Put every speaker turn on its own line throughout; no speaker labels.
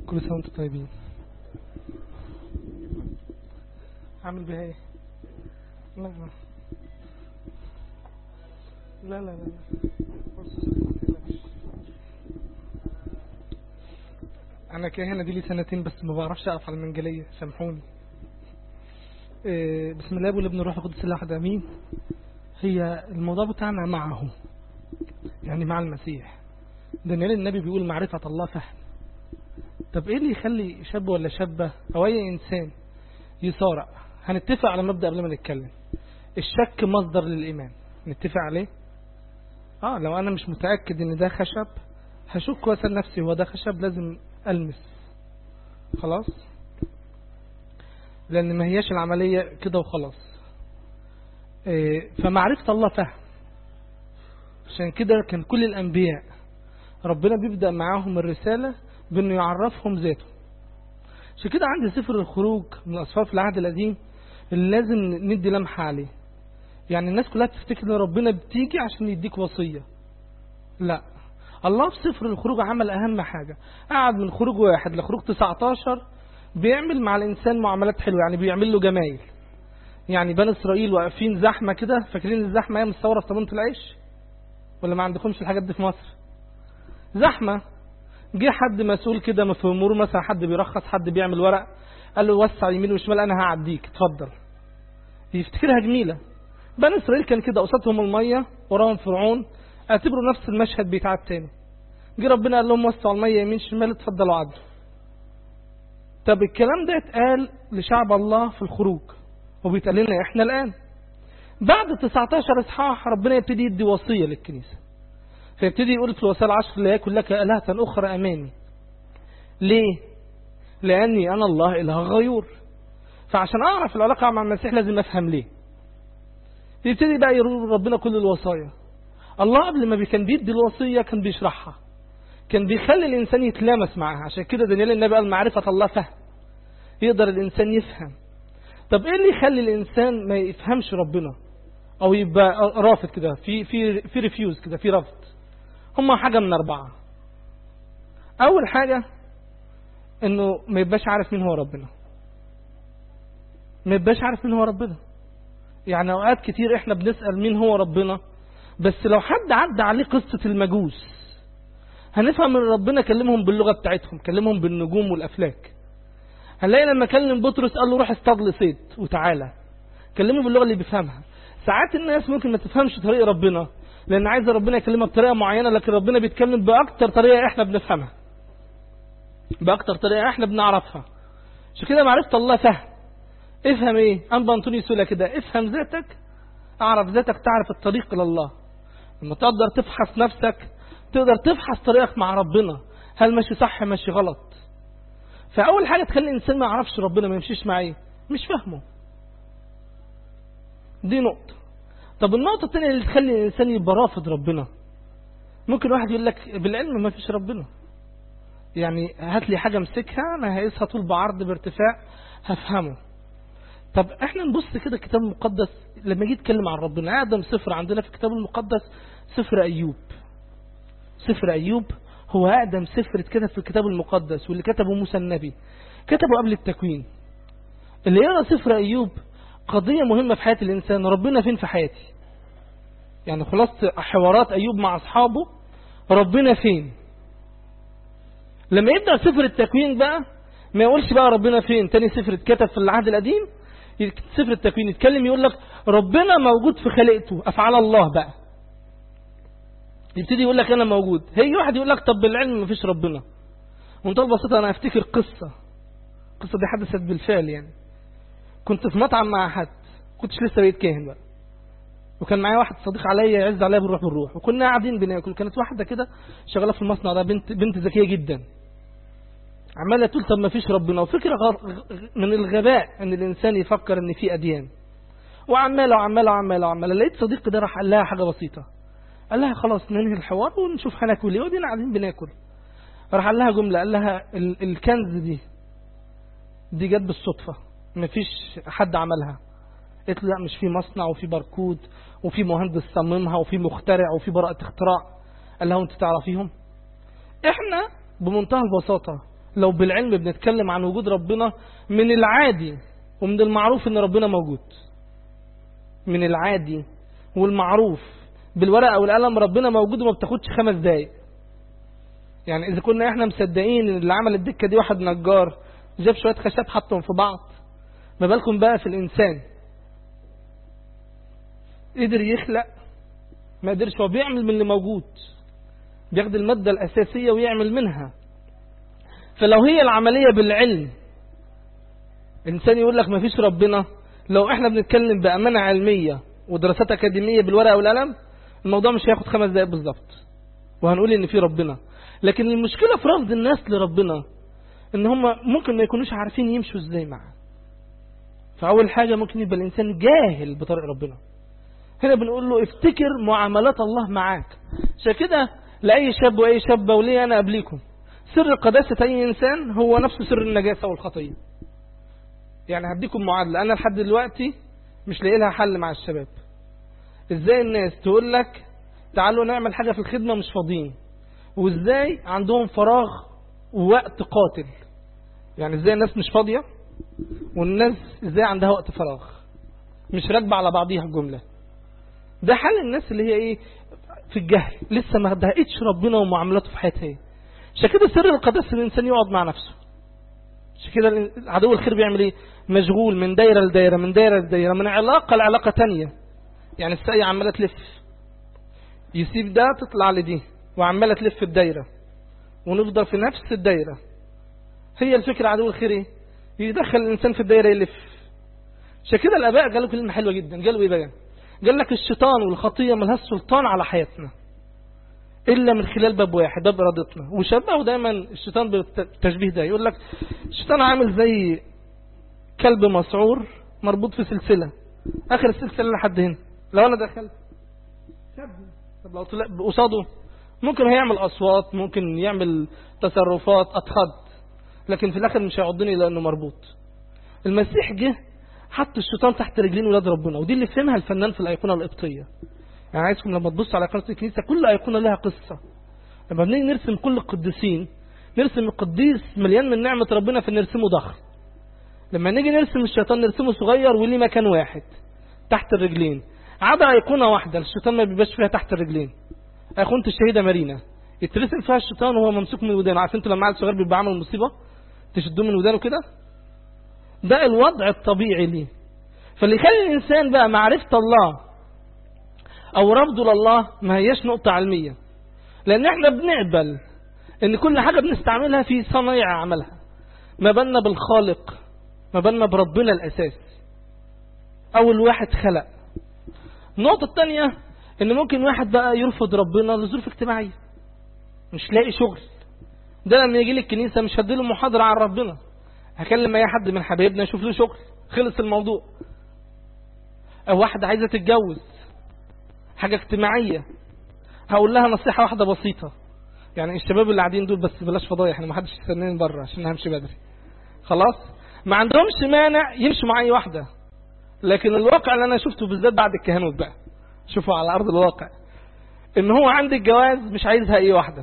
كل سنة وانتم طيبين عامل بها ايه لا لا لا لا لا انا كهنة دي لي سنتين بس ما بعرفش اقف على المنجلية سامحوني إيه، بسم الله والابن الروح القدس الاحد امين هي الموضوع بتاعنا معه يعني مع المسيح دانيال النبي بيقول معرفة الله فهم طب ايه اللي يخلي شاب ولا شابة او اي انسان يصارع هنتفق على مبدأ قبل ما نتكلم الشك مصدر للإيمان نتفق عليه اه لو انا مش متأكد ان ده خشب هشك واسأل نفسي هو ده خشب لازم ألمس خلاص لأن ما هياش العملية كده وخلاص إيه، فمعرفة الله فهم عشان كده كان كل الأنبياء ربنا بيبدأ معاهم الرسالة بأنه يعرفهم ذاته عشان كده عندي سفر الخروج من الأسفار في العهد القديم اللي لازم ندي لمحة عليه يعني الناس كلها بتفتكر ان ربنا بتيجي عشان يديك وصية لا الله في سفر الخروج عمل أهم حاجة قعد من خروج واحد لخروج 19 بيعمل مع الإنسان معاملات حلوة يعني بيعمل له جمايل يعني بني إسرائيل واقفين زحمة كده فاكرين الزحمة هي متصورة في طابونة العيش ولا ما عندكمش الحاجات دي في مصر زحمة جه حد مسؤول كده في اموره مثلا حد بيرخص حد بيعمل ورق قال له وسع يمين وشمال انا هعديك اتفضل يفتكرها جميله بني اسرائيل كان كده قصادهم الميه وراهم فرعون اعتبروا نفس المشهد بيتعاد تاني جه ربنا قال لهم وسعوا الميه يمين شمال اتفضلوا عدوا طب الكلام ده اتقال لشعب الله في الخروج وبيتقال لنا احنا الان بعد 19 اصحاح ربنا يبتدي يدي وصيه للكنيسه فيبتدي يقول في الوصايا العشر لا يكن لك آلهة أخرى أمامي ليه؟ لأني أنا الله إله غيور فعشان أعرف العلاقة مع المسيح لازم أفهم ليه يبتدي بقى يقول ربنا كل الوصايا الله قبل ما كان بيدي الوصية كان بيشرحها كان بيخلي الإنسان يتلامس معها عشان كده دانيال النبي قال معرفة الله فهم يقدر الإنسان يفهم طب إيه اللي يخلي الإنسان ما يفهمش ربنا أو يبقى رافض كده في في في ريفيوز كده في رفض هما حاجة من أربعة أول حاجة إنه ما يبقاش عارف مين هو ربنا ما يبقاش عارف مين هو ربنا يعني أوقات كتير إحنا بنسأل مين هو ربنا بس لو حد عدى عليه قصة المجوس هنفهم ان ربنا كلمهم باللغة بتاعتهم كلمهم بالنجوم والأفلاك هنلاقي لما كلم بطرس قال له روح اصطاد لي صيد وتعالى كلمه باللغة اللي بيفهمها ساعات الناس ممكن ما تفهمش طريق ربنا لأن عايز ربنا يكلمها بطريقة معينة لكن ربنا بيتكلم بأكتر طريقة احنا بنفهمها بأكتر طريقة احنا بنعرفها عشان كده معرفة الله فهم افهم ايه أنبا أنطوني سولا كده افهم ذاتك أعرف ذاتك تعرف الطريق إلى الله لما تقدر تفحص نفسك تقدر تفحص طريقك مع ربنا هل ماشي صح ماشي غلط فأول حاجة تخلي الإنسان ما يعرفش ربنا ما يمشيش معاه مش فاهمه دي نقطة طب النقطة الثانية اللي تخلي الإنسان يبقى رافض ربنا ممكن واحد يقول لك بالعلم ما فيش ربنا يعني هات لي حاجة امسكها أنا هقيسها طول بعرض بارتفاع هفهمه طب احنا نبص كده الكتاب المقدس لما جيت اتكلم عن ربنا اقدم سفر عندنا في الكتاب المقدس سفر ايوب سفر ايوب هو اقدم سفر اتكتب في الكتاب المقدس واللي كتبه موسى النبي كتبه قبل التكوين اللي يقرا سفر ايوب قضية مهمة في حياة الانسان ربنا فين في حياتي يعني خلاصة حوارات ايوب مع اصحابه ربنا فين لما يبدأ سفر التكوين بقى ما يقولش بقى ربنا فين تاني سفر اتكتب في العهد القديم سفر التكوين يتكلم يقول لك ربنا موجود في خلقته افعال الله بقى يبتدي يقول لك انا موجود هي واحد يقول لك طب بالعلم ما فيش ربنا وانت ببساطه انا افتكر قصه القصه دي حدثت بالفعل يعني كنت في مطعم مع حد كنتش لسه بقيت كاهن بقى وكان معايا واحد صديق عليا يعز عليا بنروح بنروح وكنا قاعدين بناكل كانت واحده كده شغاله في المصنع ده بنت بنت ذكيه جدا عماله تقول طب ما فيش ربنا وفكره من الغباء ان الانسان يفكر ان في اديان وعماله وعماله وعماله وعماله لقيت صديقي ده راح قال لها حاجه بسيطه قال لها خلاص ننهي الحوار ونشوف هناكل ايه ودينا قاعدين بناكل راح قال لها جمله قال لها ال الكنز دي دي جت بالصدفه مفيش حد عملها قلت له لا مش في مصنع وفي باركود وفي مهندس صممها وفي مخترع وفي براءة اختراع قال لها انت تعرفيهم احنا بمنتهى البساطة لو بالعلم بنتكلم عن وجود ربنا من العادي ومن المعروف ان ربنا موجود من العادي والمعروف بالورقة والقلم ربنا موجود وما بتاخدش خمس دقايق يعني اذا كنا احنا مصدقين ان اللي عمل الدكة دي واحد نجار جاب شوية خشب حطهم في بعض ما بالكم بقى في الانسان قدر يخلق ما قدرش هو بيعمل من اللي موجود بياخد المادة الأساسية ويعمل منها فلو هي العملية بالعلم إنسان يقول لك ما فيش ربنا لو احنا بنتكلم بأمانة علمية ودراسات أكاديمية بالورقة والقلم الموضوع مش هياخد خمس دقايق بالظبط وهنقول إن في ربنا لكن المشكلة في رفض الناس لربنا إن هم ممكن ما يكونوش عارفين يمشوا إزاي معاه فأول حاجة ممكن يبقى الإنسان جاهل بطريق ربنا هنا بنقول له افتكر معاملات الله معاك عشان كده لأي شاب وأي شابة وليه أنا قبليكم سر قداسة أي إنسان هو نفسه سر النجاسة والخطية يعني هديكم معادلة أنا لحد دلوقتي مش لاقي لها حل مع الشباب إزاي الناس تقول لك تعالوا نعمل حاجة في الخدمة مش فاضيين وإزاي عندهم فراغ ووقت قاتل يعني إزاي الناس مش فاضية والناس إزاي عندها وقت فراغ مش راكبة على بعضيها الجملة ده حل الناس اللي هي ايه في الجهل لسه ما دهقتش ربنا ومعاملاته في حياتها ايه عشان كده سر القداسه الانسان يقعد مع نفسه عشان كده عدو الخير بيعمل ايه مشغول من دايره لدايره من دايره لدايره من علاقه لعلاقه تانية يعني الساقية عماله تلف يسيب ده تطلع لدي وعماله تلف في الدايره ونفضل في نفس الدايره هي الفكره عدو الخير ايه يدخل الانسان في الدايره يلف عشان كده الاباء قالوا كلمه حلوه جدا قالوا ايه بقى قال لك الشيطان والخطية ملهاش سلطان على حياتنا إلا من خلال باب واحد باب إرادتنا وشبهه دايما الشيطان بالتشبيه ده يقول لك الشيطان عامل زي كلب مسعور مربوط في سلسلة آخر السلسلة لحد هنا لو أنا دخلت طب لو طلع قصاده ممكن هيعمل أصوات ممكن يعمل تصرفات أتخض لكن في الآخر مش هيعضني لأنه مربوط المسيح جه حط الشيطان تحت رجلين ولاد ربنا ودي اللي فهمها الفنان في الأيقونة القبطية يعني عايزكم لما تبصوا على أيقونة الكنيسة كل أيقونة لها قصة لما بنيجي نرسم كل القديسين نرسم القديس مليان من نعمة ربنا فنرسمه ضخم لما نيجي نرسم الشيطان نرسمه صغير وليه مكان واحد تحت الرجلين عدا أيقونة واحدة الشيطان ما بيبقاش فيها تحت الرجلين أيقونة الشهيدة مارينا يترسم فيها الشيطان وهو ممسوك من ودانه عارف انتوا لما عيل صغير بيبقى عامل مصيبة تشدوه من ودانه كده ده الوضع الطبيعي ليه فاللي يخلي الإنسان بقى معرفة الله أو رفضه لله ما هياش نقطة علمية لأن احنا بنقبل ان كل حاجة بنستعملها في صنايع عملها ما بالنا بالخالق ما بالنا بربنا الأساس أول واحد خلق النقطة الثانية ان ممكن واحد بقى يرفض ربنا لظروف اجتماعية مش لاقي شغل ده لما يجي لي الكنيسة مش هديله محاضرة عن ربنا هكلم اي حد من حبايبنا يشوف له شغل خلص الموضوع او واحدة عايزة تتجوز حاجة اجتماعية هقول لها نصيحة واحدة بسيطة يعني الشباب اللي قاعدين دول بس بلاش فضايح يعني ما حدش يستناني بره عشان همشي بدري خلاص ما عندهمش مانع يمشوا مع اي واحدة لكن الواقع اللي انا شفته بالذات بعد الكهنوت بقى شوفوا على ارض الواقع ان هو عند الجواز مش عايزها اي واحدة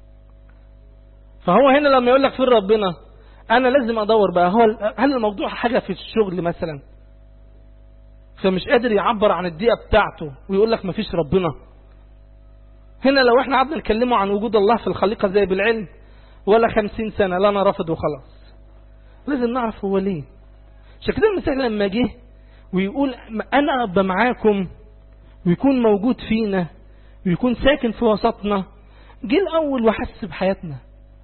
فهو هنا لما يقول لك فين ربنا انا لازم ادور بقى هو هل الموضوع حاجة في الشغل مثلا فمش قادر يعبر عن الدقيقة بتاعته ويقول لك مفيش ربنا هنا لو احنا قعدنا نتكلموا عن وجود الله في الخليقة زي بالعلم ولا خمسين سنة لا انا رافض وخلاص لازم نعرف هو ليه عشان كده المسيح لما جه ويقول انا ابقى معاكم ويكون موجود فينا ويكون ساكن في وسطنا جه الاول وحس بحياتنا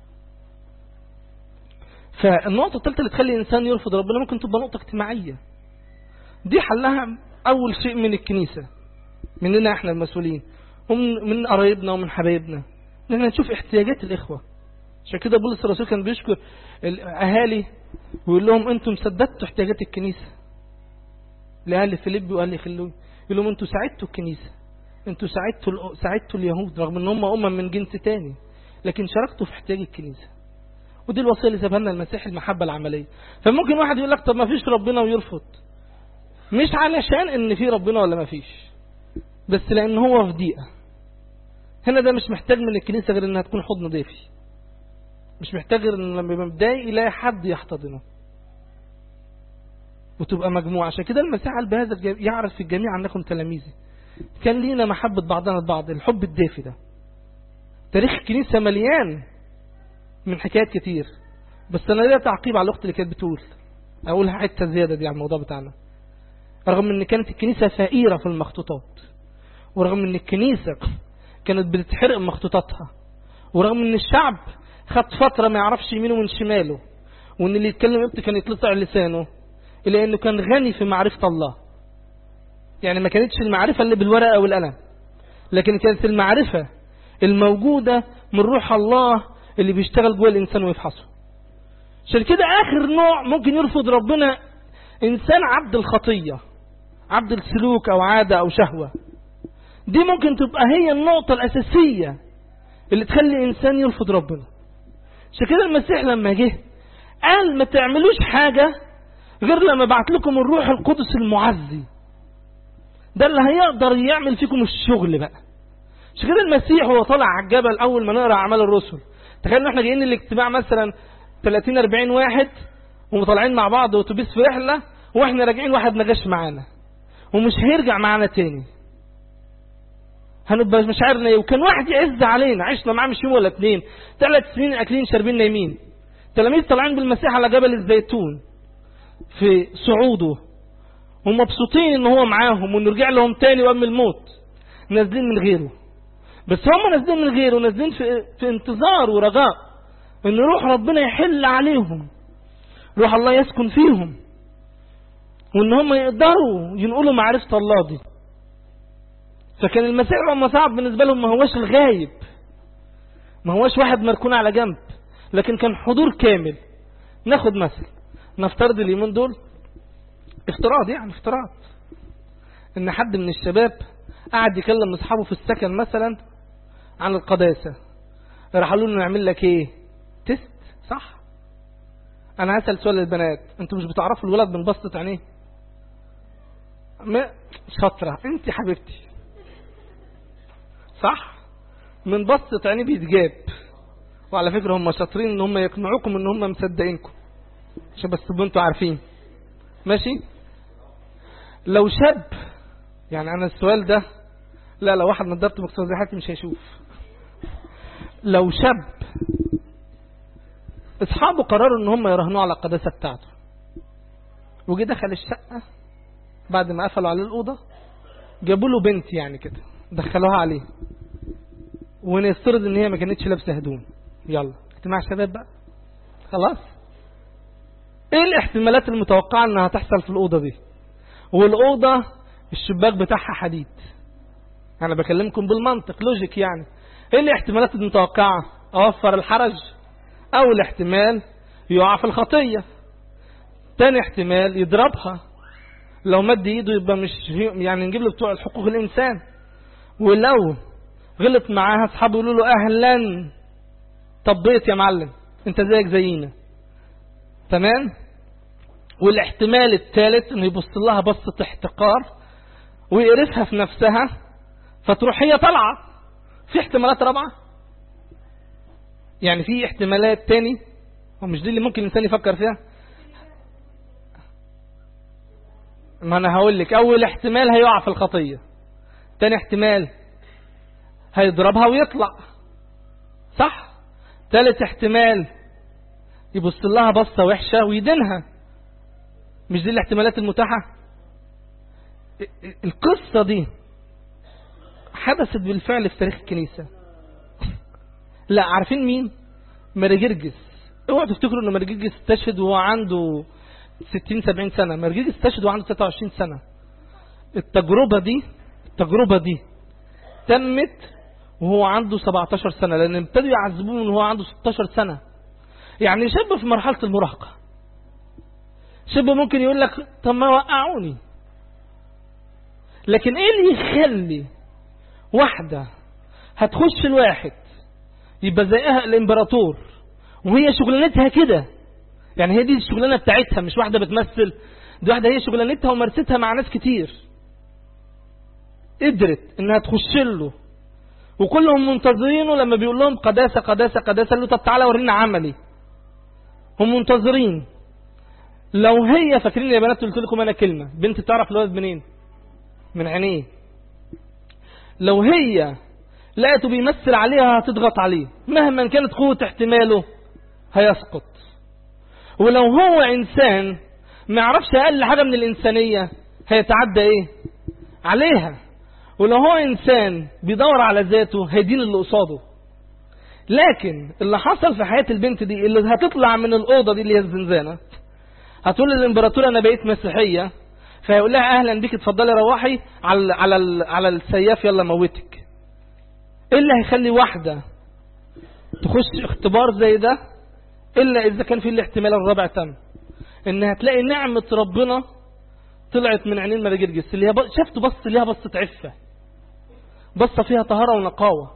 فالنقطة الثالثة اللي تخلي الإنسان يرفض ربنا ممكن تبقى نقطة اجتماعية دي حلها أول شيء من الكنيسة مننا احنا المسؤولين ومن من قرايبنا ومن حبايبنا ان احنا نشوف احتياجات الإخوة عشان كده بولس الرسول كان بيشكر الأهالي ويقول لهم انتم سددتوا احتياجات الكنيسة لأهل فيليب وأهل خلوي يقول لهم انتم ساعدتوا الكنيسة انتوا ساعدتوا ساعدتوا اليهود رغم ان هم أمم من جنس تاني لكن شاركتوا في احتياج الكنيسة ودي الوصية اللي سابها لنا المسيح المحبة العملية فممكن واحد يقول لك طب ما فيش ربنا ويرفض مش علشان ان في ربنا ولا ما فيش بس لان هو في ضيقه هنا ده مش محتاج من الكنيسة غير انها تكون حضن ضيفي مش محتاج ان لما يبقى متضايق يلاقي حد يحتضنه وتبقى مجموعة عشان كده المسيح قال بهذا الجميع يعرف في الجميع أنكم تلاميذي كان لينا محبة بعضنا البعض الحب الدافي ده تاريخ الكنيسة مليان من حكايات كتير بس أنا ليا تعقيب على الأخت اللي كانت بتقول أقولها حتة زيادة دي على الموضوع بتاعنا رغم أن كانت الكنيسة فقيرة في المخطوطات ورغم أن الكنيسة كانت بتتحرق مخطوطاتها ورغم أن الشعب خد فترة ما يعرفش يمينه من شماله وأن اللي يتكلم امتى كان يتلطع لسانه إلا أنه كان غني في معرفة الله يعني ما كانتش المعرفة اللي بالورقة والقلم لكن كانت المعرفة الموجودة من روح الله اللي بيشتغل جوه الإنسان ويفحصه عشان كده آخر نوع ممكن يرفض ربنا إنسان عبد الخطية عبد السلوك أو عادة أو شهوة دي ممكن تبقى هي النقطة الأساسية اللي تخلي إنسان يرفض ربنا عشان كده المسيح لما جه قال ما تعملوش حاجة غير لما بعت لكم الروح القدس المعزي ده اللي هيقدر يعمل فيكم الشغل بقى عشان كده المسيح وهو طالع على الجبل اول ما نقرا اعمال الرسل تخيل ان احنا جايين الاجتماع مثلا 30 40 واحد ومطالعين مع بعض اتوبيس في رحله واحنا راجعين واحد ما جاش معانا ومش هيرجع معانا تاني هنبقى مشاعرنا ايه وكان واحد يعز علينا عشنا معاه مش يوم ولا اتنين ثلاث سنين اكلين شاربين نايمين تلاميذ طالعين بالمسيح على جبل الزيتون في صعوده ومبسوطين ان هو معاهم وانه رجع لهم تاني وقام الموت نازلين من غيره بس هم نازلين من غيره نازلين في, في انتظار ورجاء ان روح ربنا يحل عليهم روح الله يسكن فيهم وان هم يقدروا ينقلوا معرفة الله دي فكان المسيح لما صعب بالنسبة لهم ما هوش الغايب ما هوش واحد مركون على جنب لكن كان حضور كامل ناخد مثل نفترض اليومين دول افتراض يعني افتراض ان حد من الشباب قاعد يكلم اصحابه في السكن مثلا عن القداسة راح قالوا له نعمل لك ايه تست صح انا هسأل سؤال للبنات انتوا مش بتعرفوا الولد من بسطة عينيه ما شاطرة انت حبيبتي صح من بسطة عينيه بيتجاب وعلى فكرة هم شاطرين ان هم يقنعوكم ان هم مصدقينكم عشان بس تبقوا انتوا عارفين ماشي لو شاب يعني انا السؤال ده لا لو واحد نضرته مكسور زي حالتي مش هيشوف لو شاب اصحابه قرروا ان هم يراهنوه على القداسه بتاعته وجي دخل الشقه بعد ما قفلوا عليه الاوضه جابوا له بنت يعني كده دخلوها عليه ونفترض ان هي ما كانتش لابسه هدوم يلا اجتماع شباب بقى خلاص ايه الاحتمالات المتوقعه انها تحصل في الاوضه دي والاوضه الشباك بتاعها حديد انا بكلمكم بالمنطق لوجيك يعني ايه الاحتمالات المتوقعه اوفر الحرج اول احتمال يقع في الخطيه تاني احتمال يضربها لو مد ايده يبقى مش يعني نجيب له بتوع حقوق الانسان ولو غلط معاها اصحابه يقولوا له اهلا طبيت يا معلم انت زيك زينا تمام والاحتمال الثالث انه يبص لها بصة احتقار ويقرفها في نفسها فتروح هي طالعة في احتمالات رابعة يعني في احتمالات تاني ومش دي اللي ممكن الانسان يفكر فيها ما انا هقول لك اول احتمال هيقع في الخطية تاني احتمال هيضربها ويطلع صح تالت احتمال يبص لها بصة وحشة ويدينها مش دي الاحتمالات المتاحة القصة دي حدثت بالفعل في تاريخ الكنيسة لا عارفين مين مرجرجس اوعوا تفتكروا ان مرجرجس استشهد وهو عنده 60 70 سنة مرجرجس استشهد وهو عنده 23 سنة التجربة دي التجربة دي تمت وهو عنده 17 سنة لان ابتدوا يعذبوه من وهو عنده 16 سنة يعني شاب في مرحلة المراهقة شاب ممكن يقول لك طب ما وقعوني لكن ايه اللي يخلي واحدة هتخش الواحد يبقى زيها الامبراطور وهي شغلانتها كده يعني هي دي الشغلانة بتاعتها مش واحدة بتمثل دي واحدة هي شغلانتها ومارستها مع ناس كتير قدرت انها تخش له وكلهم منتظرينه لما بيقول لهم قداسة قداسة قداسة قال له طب تعالى ورينا عملي هم منتظرين لو هي فاكرين يا بنات قلت لكم انا كلمة بنت تعرف الولد منين من عينيه لو هي لقيته بيمثل عليها هتضغط عليه مهما كانت قوة احتماله هيسقط ولو هو انسان ما يعرفش اقل حاجة من الانسانية هيتعدى ايه عليها ولو هو انسان بيدور على ذاته هيدين اللي قصاده لكن اللي حصل في حياة البنت دي اللي هتطلع من الأوضة دي اللي هي الزنزانة هتقول للإمبراطورة أنا بقيت مسيحية فيقول لها أهلا بيك اتفضلي روحي على على على السياف يلا موتك إيه اللي هيخلي واحدة تخش اختبار زي ده إلا إذا كان في الاحتمال الرابع تم إنها تلاقي نعمة ربنا طلعت من عينين مراجرجس اللي هي شفته بص ليها بصة عفة بصة فيها طهارة ونقاوة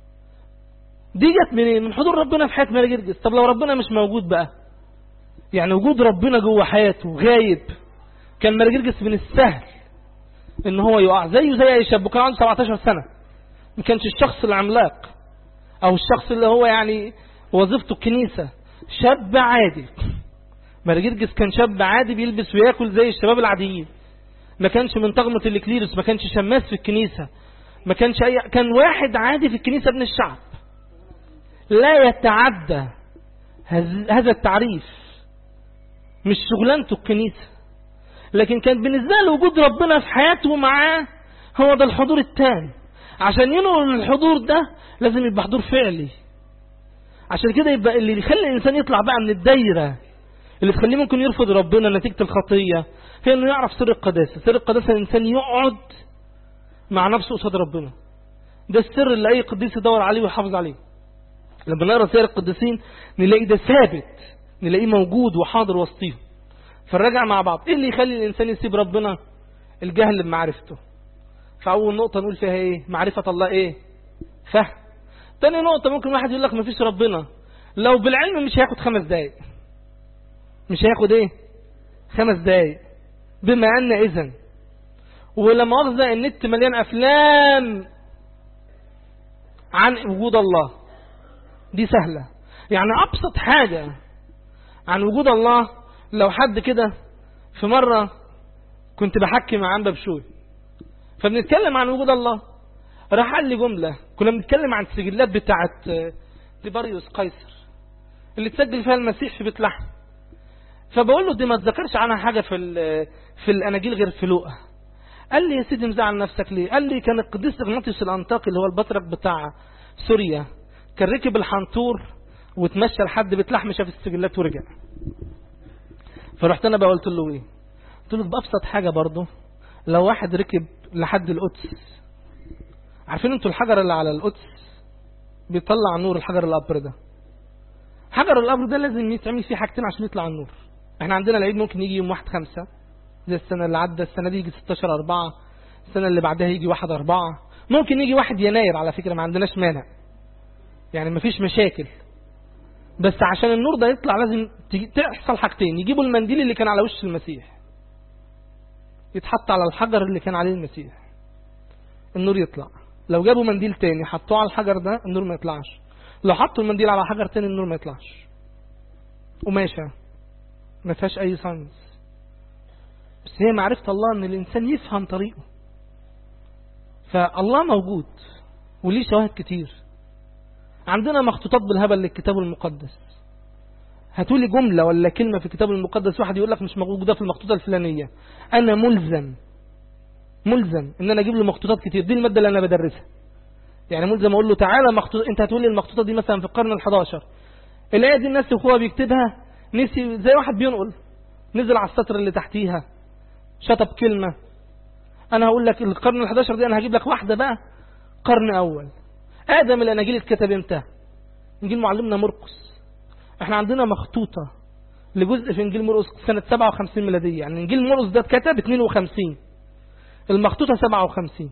دي جت منين من حضور ربنا في حياة مراجرجس طب لو ربنا مش موجود بقى يعني وجود ربنا جوه حياته غايب كان مراجرجس من السهل ان هو يقع زيه زي اي شاب وكان عنده 17 سنة ما كانش الشخص العملاق او الشخص اللي هو يعني وظيفته الكنيسة شاب عادي مراجرجس كان شاب عادي بيلبس وياكل زي الشباب العاديين ما كانش من طغمة الكليروس ما كانش شماس في الكنيسة ما كانش أي كان واحد عادي في الكنيسة ابن الشعب لا يتعدى هذا التعريف مش شغلانته الكنيسة لكن كان بالنسبة له وجود ربنا في حياته معاه هو ده الحضور التام عشان ينقل الحضور ده لازم يبقى حضور فعلي عشان كده يبقى اللي يخلي الإنسان يطلع بقى من الدايرة اللي تخليه ممكن يرفض ربنا نتيجة الخطية هي انه يعرف سر القداسة سر القداسة الإنسان يقعد مع نفسه قصاد ربنا ده السر اللي أي قديس يدور عليه ويحافظ عليه لما نقرا سير القديسين نلاقي ده ثابت نلاقيه موجود وحاضر وسطيهم فنراجع مع بعض ايه اللي يخلي الانسان يسيب ربنا الجهل بمعرفته فاول نقطه نقول فيها ايه معرفه الله ايه فهم تاني نقطه ممكن واحد يقول لك مفيش ربنا لو بالعلم مش هياخد خمس دقايق مش هياخد ايه خمس دقايق بما ان اذا ولما مؤاخذه النت مليان افلام عن وجود الله دي سهلة يعني أبسط حاجة عن وجود الله لو حد كده في مرة كنت بحكي مع عنبة بشوي فبنتكلم عن وجود الله راح قال لي جملة كنا بنتكلم عن السجلات بتاعت تيباريوس قيصر اللي تسجل فيها المسيح في بيت لحم فبقول له دي ما تذكرش عنها حاجة في في الأناجيل غير في لوقا قال لي يا سيدي مزعل نفسك ليه قال لي كان القديس اغناطيوس الانطاكي اللي هو البطرك بتاع سوريا كان ركب الحنطور وتمشى لحد بيت لحم شاف السجلات ورجع فرحت انا بقى قلت له ايه قلت له بابسط حاجه برضه لو واحد ركب لحد القدس عارفين انتوا الحجر اللي على القدس بيطلع نور الحجر الابر ده حجر الابر ده لازم يتعمل فيه حاجتين عشان يطلع النور احنا عندنا العيد ممكن يجي يوم واحد خمسة زي السنة اللي عدى السنة دي يجي 16 أربعة السنة اللي بعدها يجي واحد أربعة ممكن يجي واحد يناير على فكرة ما عندناش مانع يعني مفيش مشاكل بس عشان النور ده يطلع لازم تحصل حاجتين يجيبوا المنديل اللي كان على وش المسيح يتحط على الحجر اللي كان عليه المسيح النور يطلع لو جابوا منديل تاني حطوه على الحجر ده النور ما يطلعش لو حطوا المنديل على حجر تاني النور ما يطلعش قماشة ما فيهاش اي ساينس بس هي معرفة الله ان الانسان يفهم طريقه فالله موجود وليه شواهد كتير عندنا مخطوطات بالهبل للكتاب المقدس هاتولي جملة ولا كلمة في الكتاب المقدس واحد يقول لك مش موجودة في المخطوطة الفلانية أنا ملزم ملزم إن أنا أجيب له مخطوطات كتير دي المادة اللي أنا بدرسها يعني ملزم أقول له تعالى مخطوط أنت هتقول لي المخطوطة دي مثلا في القرن ال11 الآية دي الناس وهو بيكتبها نسي زي واحد بينقل نزل على السطر اللي تحتيها شطب كلمة أنا هقول لك القرن ال11 دي أنا هجيب لك واحدة بقى قرن أول آدم الأناجيل اتكتب امتى إنجيل معلمنا مرقس احنا عندنا مخطوطة لجزء في إنجيل مرقس سنة 57 ميلادية يعني إنجيل مرقس ده اتكتب 52 المخطوطة 57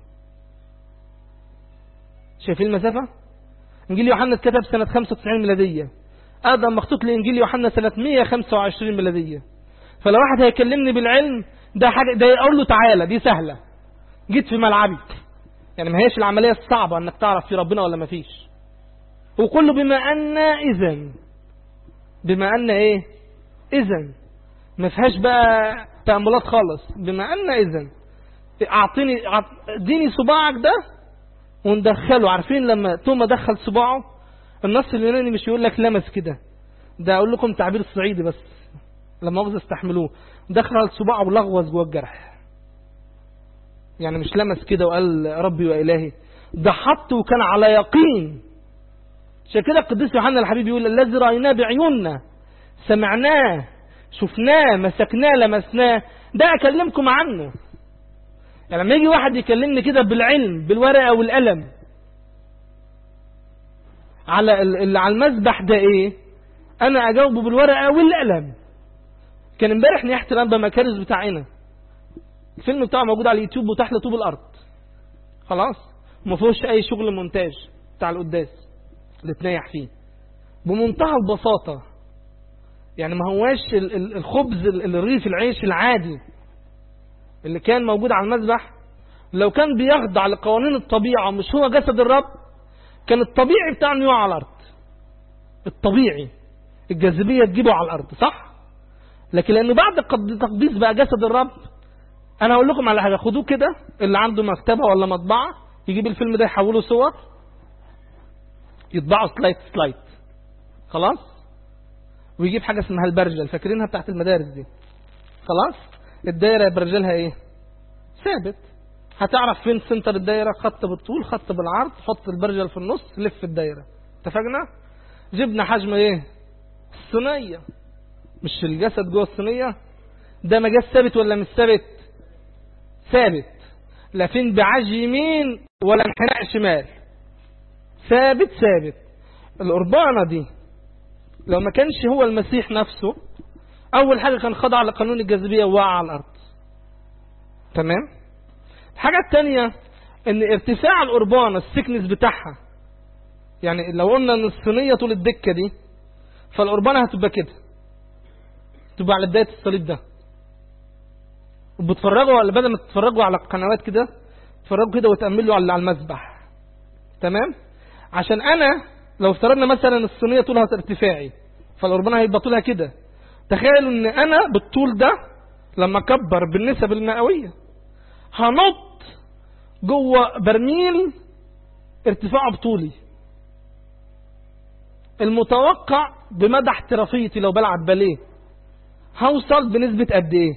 شايفين المسافة إنجيل يوحنا اتكتب سنة 95 ميلادية آدم مخطوط لإنجيل يوحنا سنة 125 ميلادية فلو واحد هيكلمني بالعلم ده حاجة ده يقول له تعالى دي سهلة جيت في ملعبي يعني ما هيش العملية الصعبة انك تعرف في ربنا ولا ما فيش وكله بما ان اذا بما ان ايه اذا ما فيهاش بقى تأملات خالص بما ان اذا اعطيني اديني صباعك ده وندخله عارفين لما توما دخل صباعه النص اليوناني مش يقول لك لمس كده ده اقول لكم تعبير الصعيدي بس لما اخذ استحملوه دخل صباعه ولغوص جوه الجرح يعني مش لمس كده وقال ربي والهي ده حط وكان على يقين عشان كده القديس يوحنا الحبيب يقول الذي رايناه بعيوننا سمعناه شفناه مسكناه لمسناه ده اكلمكم عنه يعني لما يجي واحد يكلمني كده بالعلم بالورقه والقلم على اللي على المذبح ده ايه انا اجاوبه بالورقه والقلم كان امبارح نياحه الانبا مكارز بتاعنا الفيلم بتاعه موجود على اليوتيوب وتحت طوب الارض خلاص ما فيهوش اي شغل مونتاج بتاع القداس اللي تنيح فيه بمنتهى البساطه يعني ما هواش الخبز الرغيف العيش العادي اللي كان موجود على المذبح لو كان بيخضع لقوانين الطبيعه مش هو جسد الرب كان الطبيعي بتاعه انه يقع على الارض الطبيعي الجاذبيه تجيبه على الارض صح لكن لانه بعد تقديس بقى جسد الرب انا هقول لكم على حاجه خدوه كده اللي عنده مكتبه ولا مطبعه يجيب الفيلم ده يحوله صور يطبعه سلايد سلايد خلاص ويجيب حاجه اسمها البرجل فاكرينها بتاعت المدارس دي خلاص الدايره برجلها ايه ثابت هتعرف فين سنتر الدايره خط بالطول خط بالعرض حط البرجل في النص لف الدايره اتفقنا جبنا حجم ايه الصينيه مش الجسد جوه الصينيه ده مجاز ثابت ولا مش ثابت ثابت لا في انبعاج يمين ولا انحناء شمال ثابت ثابت القربانه دي لو ما كانش هو المسيح نفسه اول حاجه كان خضع لقانون الجاذبيه ووقع على الارض تمام الحاجه الثانيه ان ارتفاع القربانه السكنس بتاعها يعني لو قلنا ان الصينيه طول الدكه دي فالقربانه هتبقى كده تبقى على بدايه الصليب ده وبتفرجوا ولا بدل ما تتفرجوا على القنوات كده تتفرجوا كده وتأملوا على المذبح تمام عشان انا لو افترضنا مثلا الصينيه طولها ارتفاعي فالقربانه هيبقى طولها كده تخيلوا ان انا بالطول ده لما اكبر بالنسب المئويه هنط جوه برميل ارتفاعه بطولي المتوقع بمدى احترافيتي لو بلعب باليه هوصل بنسبة قد ايه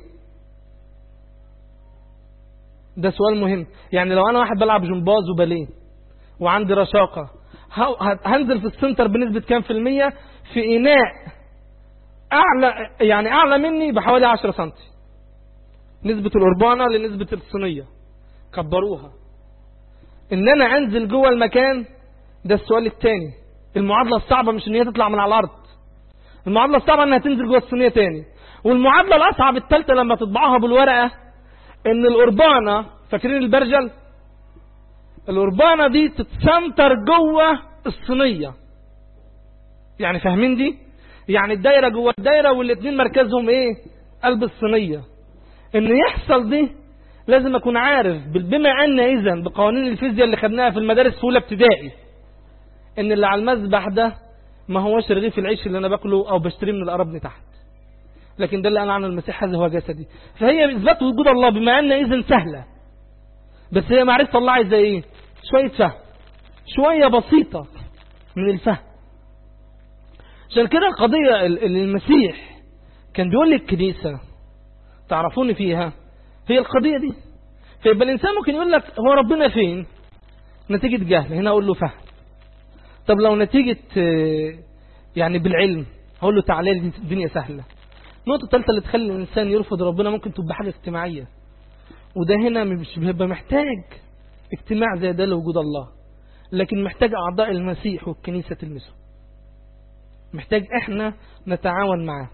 ده سؤال مهم يعني لو انا واحد بلعب جمباز وباليه وعندي رشاقة هنزل في السنتر بنسبة كام في المية في اناء اعلى يعني اعلى مني بحوالي 10 سنتي نسبة القربانة لنسبة الصينية كبروها ان انا انزل جوه المكان ده السؤال الثاني المعادلة الصعبة مش ان هي تطلع من على الارض المعادلة الصعبة انها تنزل جوه الصينية تاني والمعادلة الاصعب الثالثة لما تطبعوها بالورقة ان القربانة فاكرين البرجل القربانة دي تتسنتر جوه الصينية يعني فاهمين دي يعني الدايرة جوه الدايرة والاثنين مركزهم ايه قلب الصينية ان يحصل دي لازم اكون عارف بما ان اذا بقوانين الفيزياء اللي خدناها في المدارس في اولى ابتدائي ان اللي على المذبح ده ما هوش رغيف العيش اللي انا باكله او بشتريه من القربن تحت لكن ده اللي انا عن المسيح هذا هو جسدي فهي اثبات وجود الله بما ان اذا سهله بس هي معرفه الله عايزه ايه شويه فهم شويه بسيطه من الفهم عشان كده القضيه اللي المسيح كان بيقول للكنيسه تعرفوني فيها هي القضيه دي فيبقى الانسان ممكن يقول لك هو ربنا فين نتيجه جهل هنا اقول له فهم طب لو نتيجه يعني بالعلم هقول له تعالى لي الدنيا سهله النقطة الثالثة اللي تخلي الإنسان يرفض ربنا ممكن تبقى حاجة اجتماعية وده هنا مش بيبقى محتاج اجتماع زي ده لوجود الله لكن محتاج أعضاء المسيح والكنيسة تلمسه محتاج احنا نتعاون معاه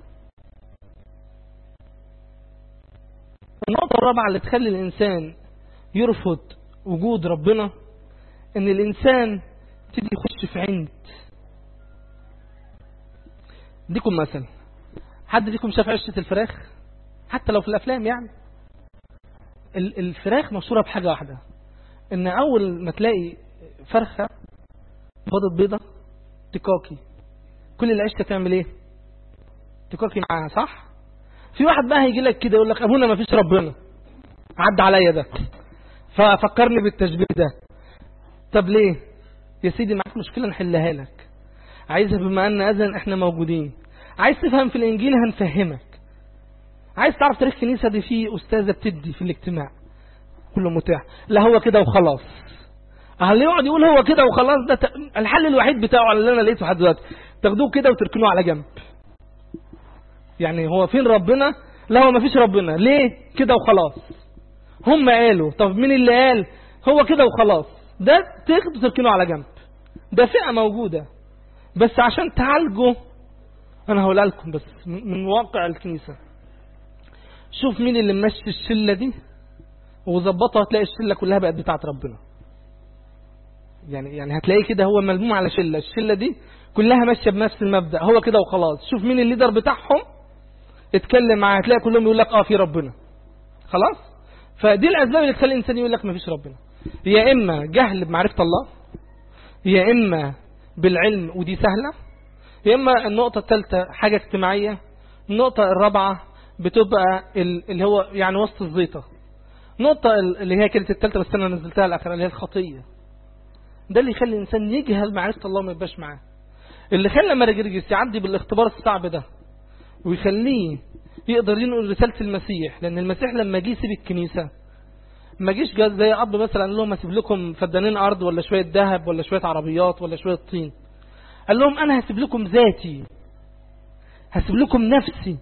النقطة الرابعة اللي تخلي الإنسان يرفض وجود ربنا إن الإنسان يبتدي يخش في عند اديكم مثل حد فيكم شاف عشة الفراخ حتى لو في الافلام يعني الفراخ مشهورة بحاجة واحدة ان اول ما تلاقي فرخة بيضة بيضة تكاكي كل العيش تعمل ايه تكاكي معاها صح في واحد بقى هيجي لك كده يقول لك ابونا ما فيش ربنا عدى عليا ده ففكرني بالتشبيه ده طب ليه يا سيدي معاك مشكلة نحلها لك عايزها بما ان اذن احنا موجودين عايز تفهم في الانجيل هنفهمك عايز تعرف تاريخ الكنيسة دي في استاذة بتدي في الاجتماع كله متاح لا هو كده وخلاص هل يقعد يقول هو كده وخلاص ده ت- الحل الوحيد بتاعه على اللي انا لقيته لحد دلوقتي تاخدوه كده وتركنوه على جنب يعني هو فين ربنا لا هو ما فيش ربنا ليه كده وخلاص هم قالوا طب مين اللي قال هو كده وخلاص ده تاخده تركنه على جنب ده فئة موجودة بس عشان تعالجوا انا هقولها لكم بس من من واقع الكنيسة شوف مين اللي ممشي الشلة دي وظبطها هتلاقي الشلة كلها بقت بتاعت ربنا يعني يعني هتلاقيه كده هو ملموم على شلة الشلة دي كلها ماشية بنفس المبدأ هو كده وخلاص شوف مين الليدر بتاعهم اتكلم معاه هتلاقي كلهم يقول لك اه في ربنا خلاص فدي الاسباب اللي تخلي الانسان يقول لك ما فيش ربنا يا اما جهل بمعرفة الله يا اما بالعلم ودي سهلة يا اما النقطة الثالثة حاجة اجتماعية النقطة الرابعة بتبقى ال- اللي هو يعني وسط الزيطة النقطة اللي هي كانت الثالثة بس انا نزلتها الاخيرة اللي هي الخطية ده اللي يخلي الانسان يجهل معرفة الله وما يبقاش معاه اللي خلى مرجرجس يعدي بالاختبار الصعب ده ويخليه يقدر ينقل رسالة المسيح لأن المسيح لما جه يسيب الكنيسة ما جيش جاز زي أب مثلا قال لهم هسيب لكم فدانين أرض ولا شوية ذهب ولا شوية عربيات ولا شوية طين قال لهم أنا هسيب لكم ذاتي هسيب لكم نفسي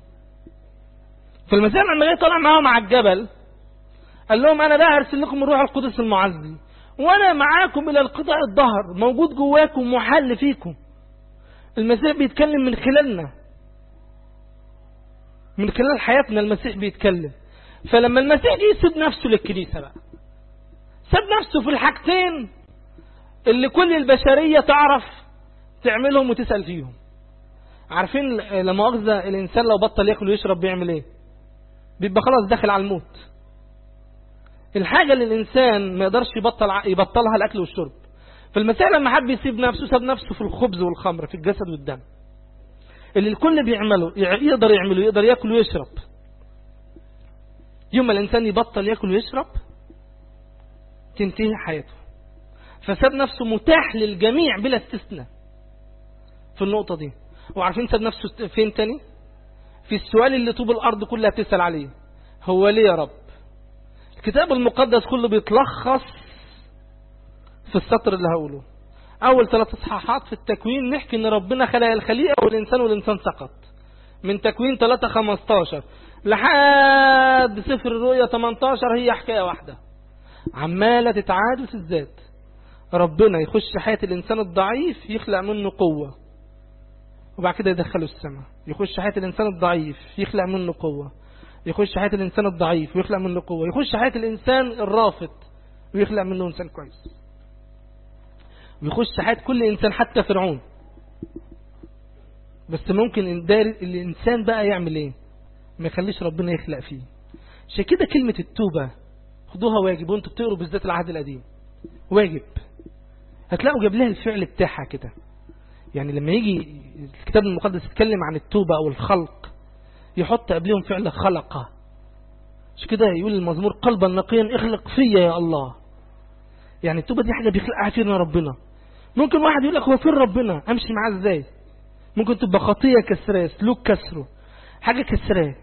فالمسيح لما جه طالع معاهم على الجبل قال لهم أنا بقى هرسل لكم الروح القدس المعزي وأنا معاكم إلى القطع الظهر موجود جواكم محل فيكم المسيح بيتكلم من خلالنا من خلال حياتنا المسيح بيتكلم فلما المسيح جه يسيب نفسه للكنيسة بقى ساب نفسه في الحاجتين اللي كل البشرية تعرف تعملهم وتسأل فيهم عارفين لما أخذ الإنسان لو بطل يأكل ويشرب بيعمل إيه بيبقى خلاص داخل على الموت الحاجة اللي الإنسان ما يقدرش يبطل يبطلها الأكل والشرب فالمسيح لما حب يسيب نفسه ساب نفسه في الخبز والخمر في الجسد والدم اللي الكل بيعمله يقدر يعمله يقدر ياكل ويشرب يوم ما الإنسان يبطل ياكل ويشرب تنتهي حياته فساب نفسه متاح للجميع بلا استثناء في النقطة دي وعارفين ساب نفسه فين تاني في السؤال اللي طوب الأرض كلها بتسأل عليه هو ليه يا رب الكتاب المقدس كله بيتلخص في السطر اللي هقوله أول ثلاث اصحاحات في التكوين نحكي إن ربنا خلق الخليقة والإنسان والإنسان سقط من تكوين 3 15 لحد سفر الرؤيا 18 هي حكاية واحدة عمالة تتعاد وتزداد ربنا يخش حياة الإنسان الضعيف يخلق منه قوة وبعد كده يدخله السماء يخش حياة الإنسان الضعيف يخلق منه قوة يخش حياة الإنسان الضعيف ويخلق منه قوة يخش حياة الإنسان الرافض ويخلق منه إنسان كويس ويخش حياة كل إنسان حتى فرعون بس ممكن الإنسان بقى يعمل إيه ما يخليش ربنا يخلق فيه عشان كده كلمة التوبة خدوها واجب وانتوا بتقروا بالذات العهد القديم واجب هتلاقوا جاب لها الفعل بتاعها كده يعني لما يجي الكتاب المقدس يتكلم عن التوبة أو الخلق يحط قبلهم فعل خلقه مش كده يقول المزمور قلبا نقيا اخلق فيا يا الله يعني التوبة دي حاجة بيخلقها فينا ربنا ممكن واحد يقول لك هو فين ربنا امشي معاه ازاي ممكن تبقى خطية كسراه سلوك كسره حاجة كسراه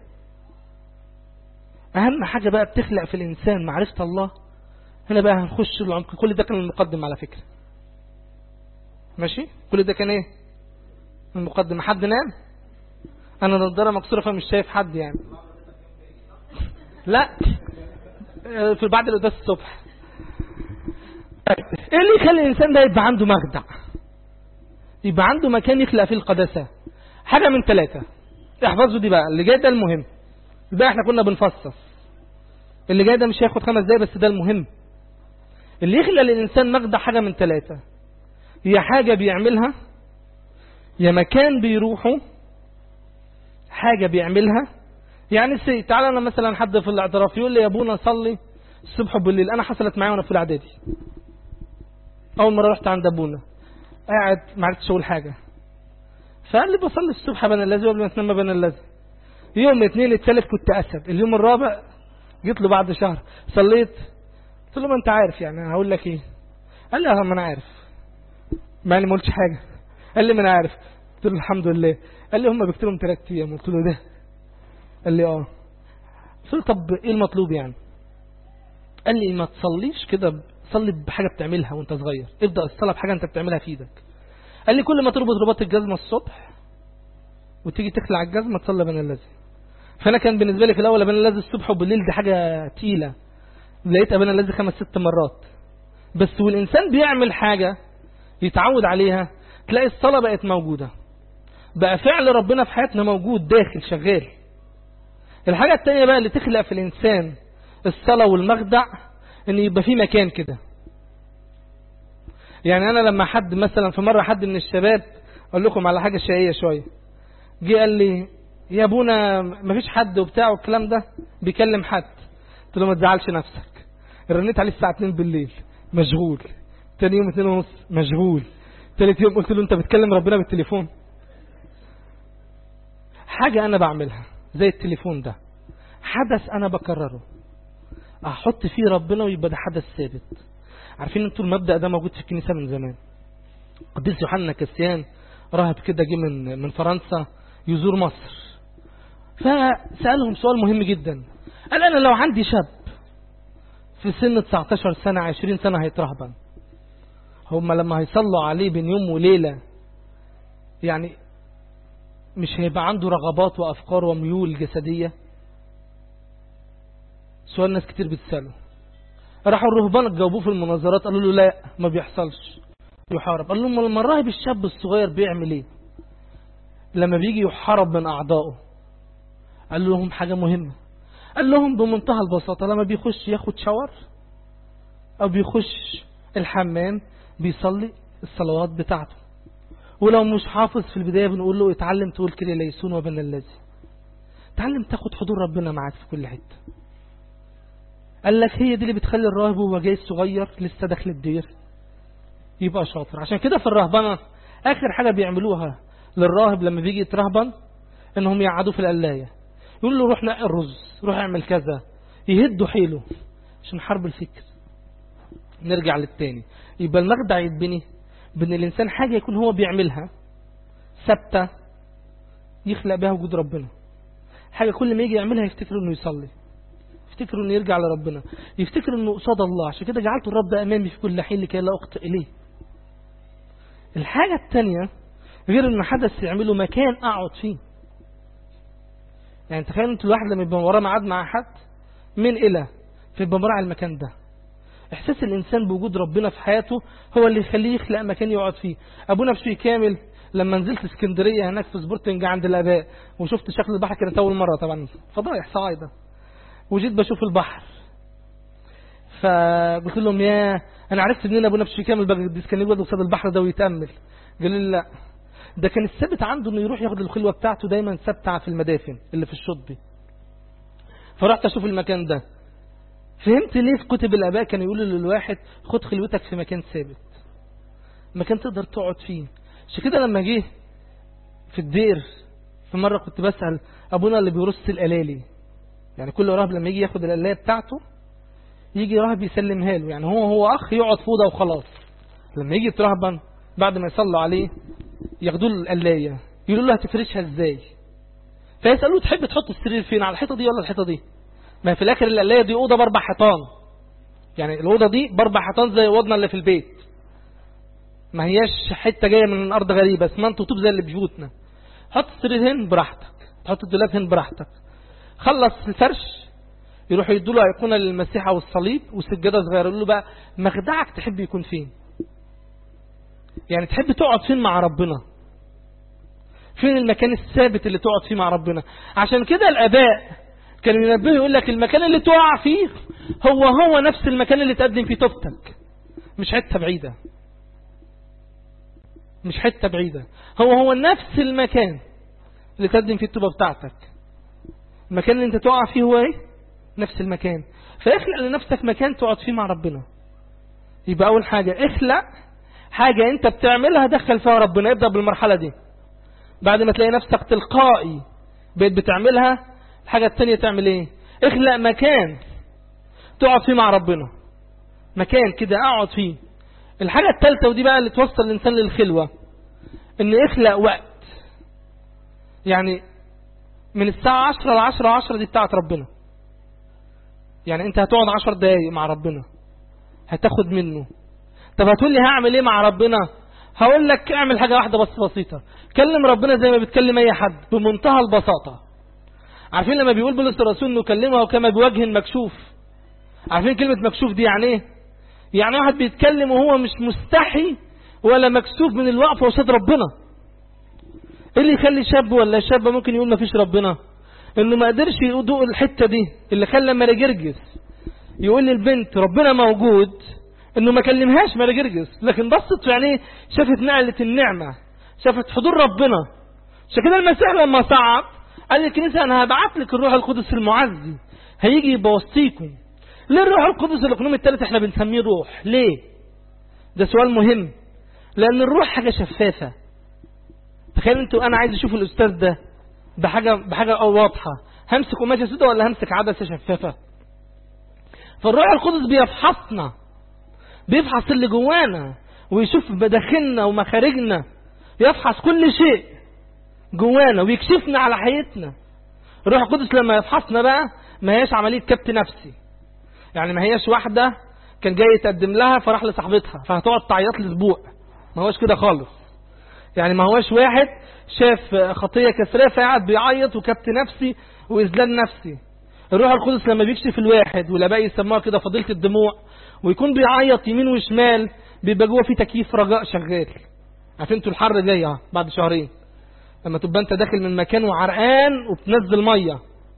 اهم حاجة بقى بتخلق في الانسان معرفة الله هنا بقى هنخش العمق كل ده كان المقدم على فكرة ماشي كل ده كان ايه المقدم حد نام انا نظارة مكسورة فمش شايف حد يعني لا في بعد القداس الصبح ايه اللي يخلي الانسان ده يبقى عنده مخدع يبقى عنده مكان يخلق فيه القداسة حاجة من ثلاثة احفظوا دي بقى اللي جاي ده المهم الباقي احنا كنا بنفصص اللي جاي ده مش هياخد خمس دقايق بس ده المهم اللي يخلق للإنسان مخدع حاجة من ثلاثة هي حاجة بيعملها يا مكان بيروحه حاجة بيعملها يعني سي تعالى أنا مثلا حد في الاعتراف يقول لي يا ابونا صلي الصبح وبالليل انا حصلت معايا وانا في الاعدادي اول مره رحت عند ابونا قاعد ما عرفتش اقول حاجه فقال لي بصلي الصبح بين الذي وقبل ما تنام بين الذي يوم الاثنين الثالث كنت اسد اليوم الرابع جيت له بعد شهر صليت قلت له ما انت عارف يعني هقول لك ايه قال لي اه ما انا عارف مع اني ما قلتش حاجه قال لي ما انا عارف قلت له الحمد لله قال لي هم بيكتبوا ثلاث ايام قلت له ده قال لي اه قلت له طب ايه المطلوب يعني قال لي ما تصليش كده صلي بحاجه بتعملها وانت صغير ابدا الصلاه بحاجه انت بتعملها في ايدك قال لي كل ما تربط رباط الجزمه الصبح وتيجي تخلع الجزمه تصلي بين الذي فانا كان بالنسبه لي في الاول بين الذي الصبح وبالليل دي حاجه تقيله لقيت بين الذي خمس ست مرات بس والانسان بيعمل حاجه يتعود عليها تلاقي الصلاه بقت موجوده بقى فعل ربنا في حياتنا موجود داخل شغال الحاجه الثانيه بقى اللي تخلق في الانسان الصلاه والمخدع ان يبقى في مكان كده يعني انا لما حد مثلا في مره حد من الشباب اقول لكم على حاجه شقيه شويه جه قال لي يا ابونا مفيش حد وبتاع والكلام ده بيكلم حد قلت له ما تزعلش نفسك رنيت عليه الساعه 2 بالليل مشغول تاني يوم 2 ونص مشغول تالت يوم قلت له انت بتكلم ربنا بالتليفون حاجه انا بعملها زي التليفون ده حدث انا بكرره احط فيه ربنا ويبقى ده حدث ثابت عارفين انتوا المبدا ده موجود في الكنيسه من زمان قديس يوحنا كسيان راهب كده جه من من فرنسا يزور مصر فسالهم سؤال مهم جدا قال انا لو عندي شاب في سن 19 سنه 20 سنه هيترهبن هم لما هيصلوا عليه بين يوم وليله يعني مش هيبقى عنده رغبات وافكار وميول جسديه سؤال ناس كتير بتساله راحوا الرهبان جاوبوه في المناظرات قالوا له لا ما بيحصلش يحارب قال لهم لما الراهب الشاب الصغير بيعمل ايه لما بيجي يحارب من اعضائه قال لهم حاجه مهمه قال لهم بمنتهى البساطه لما بيخش ياخد شاور او بيخش الحمام بيصلي الصلوات بتاعته ولو مش حافظ في البدايه بنقول له اتعلم تقول كده ليسون وبن الذي اتعلم تاخد حضور ربنا معاك في كل حته قال لك هي دي اللي بتخلي الراهب وهو جاي صغير لسه داخل الدير يبقى شاطر عشان كده في الرهبنه اخر حاجه بيعملوها للراهب لما بيجي يترهبن انهم يقعدوا في القلايه يقول له روح نقي الرز روح اعمل كذا يهدوا حيله عشان حرب الفكر نرجع للتاني يبقى المخدع يتبني بان الانسان حاجه يكون هو بيعملها ثابته يخلق بها وجود ربنا حاجه كل ما يجي يعملها يفتكر انه يصلي يفتكر انه يرجع لربنا يفتكر انه قصاد الله عشان كده جعلت الرب امامي في كل حين لكي لا اخطئ اليه الحاجه الثانيه غير ان حدث يعمله مكان اقعد فيه يعني تخيل انت الواحد لما يبقى وراه ميعاد مع حد من الى فيبقى مراعي المكان ده احساس الانسان بوجود ربنا في حياته هو اللي يخليه يخلق مكان يقعد فيه ابونا بشوي كامل لما نزلت اسكندريه هناك في سبورتنج عند الاباء وشفت شكل البحر كانت اول مره طبعا فضايح صعيده وجيت بشوف البحر فقلت لهم يا انا عرفت منين ابونا بشوي كامل بقديس كان يقعد قصاد البحر ده ويتامل قال لي لا ده كان الثابت عنده انه يروح ياخد الخلوه بتاعته دايما ثابته في المدافن اللي في الشطبي فرحت اشوف المكان ده فهمت ليه في كتب الاباء كانوا يقولوا للواحد خد خلوتك في مكان ثابت مكان تقدر تقعد فيه عشان كده لما جه في الدير في مره كنت بسال ابونا اللي بيرص الالالي يعني كل راهب لما يجي ياخد القلايه بتاعته يجي راهب يسلمها له يعني هو هو اخ يقعد في اوضه وخلاص لما يجي يترهبن بعد ما يصلوا عليه ياخدوا له القلايه يقولوا له هتفرشها ازاي فيسالوه تحب تحط السرير فين على الحيطه دي ولا الحيطه دي ما في الاخر القلايه دي اوضه باربع حيطان يعني الاوضه دي باربع حيطان زي اوضنا اللي في البيت ما هياش حته جايه من ارض غريبه اسمنت وطوب زي اللي في بيوتنا حط السرير هنا براحتك تحط الدولاب هنا براحتك خلص الفرش يروحوا يدوا له ايقونه للمسيح او الصليب وسجاده صغيره يقولوا له بقى مخدعك تحب يكون فين يعني تحب تقعد فين مع ربنا فين المكان الثابت اللي تقعد فيه مع ربنا عشان كده الاباء كانوا ينبهوا يقول لك المكان اللي تقع فيه هو هو نفس المكان اللي تقدم فيه توبتك مش حته بعيده مش حته بعيده هو هو نفس المكان اللي تقدم فيه التوبه بتاعتك المكان اللي انت تقع فيه هو ايه نفس المكان فاخلق لنفسك مكان تقعد فيه مع ربنا يبقى أول حاجة اخلق حاجة أنت بتعملها دخل فيها ربنا ابدأ بالمرحلة دي بعد ما تلاقي نفسك تلقائي بقيت بتعملها الحاجة التانية تعمل ايه اخلق مكان تقعد فيه مع ربنا مكان كده اقعد فيه الحاجة التالتة ودي بقى اللي توصل الإنسان للخلوة ان اخلق وقت يعني من الساعة عشرة لعشرة عشرة دي بتاعت ربنا يعني انت هتقعد عشر دقايق مع ربنا هتاخد منه طب هتقول لي هعمل ايه مع ربنا هقول لك اعمل حاجة واحدة بس بسيطة كلم ربنا زي ما بتكلم اي حد بمنتهى البساطة عارفين لما بيقول بولس الرسول نكلمه كما بوجه مكشوف عارفين كلمة مكشوف دي يعني ايه يعني واحد بيتكلم وهو مش مستحي ولا مكسوف من الوقفة وصاد ربنا ايه اللي يخلي شاب ولا شابة ممكن يقول ما فيش ربنا انه ما قدرش يدوق الحتة دي اللي خلى مراجرجس يقول للبنت ربنا موجود انه ما كلمهاش مراجرجس لكن بصت في عينيه شافت نقلة النعمة شافت حضور ربنا عشان كده المسيح لما صعد قال للكنيسة انا هبعت لك الروح القدس المعزي هيجي يبقى وسطيكم ليه الروح القدس الاقنوم الثالث احنا بنسميه روح ليه ده سؤال مهم لان الروح حاجة شفافة تخيل انتوا انا عايز اشوف الاستاذ ده بحاجة بحاجة واضحة همسك قماشة سوداء ولا همسك عدسة شفافة فالروح القدس بيفحصنا بيفحص اللي جوانا ويشوف مداخلنا ومخارجنا يفحص كل شيء جوانا ويكشفنا على حياتنا الروح القدس لما يفحصنا بقى ما هياش عملية كبت نفسي يعني ما هياش واحدة كان جاي يتقدم لها فراح لصاحبتها فهتقعد تعيط لي اسبوع ما هوش كده خالص يعني ما هوش واحد شاف خطية كسرية فقعد بيعيط وكبت نفسي وإذلال نفسي الروح القدس لما بيكشف الواحد والاباء يسموها كده فضيلة الدموع ويكون بيعيط يمين وشمال بيبقى جوه في تكييف رجاء شغال عارفين انتوا الحر جاي اه بعد شهرين لما تبقى انت داخل من مكان وعرقان وبتنزل ميه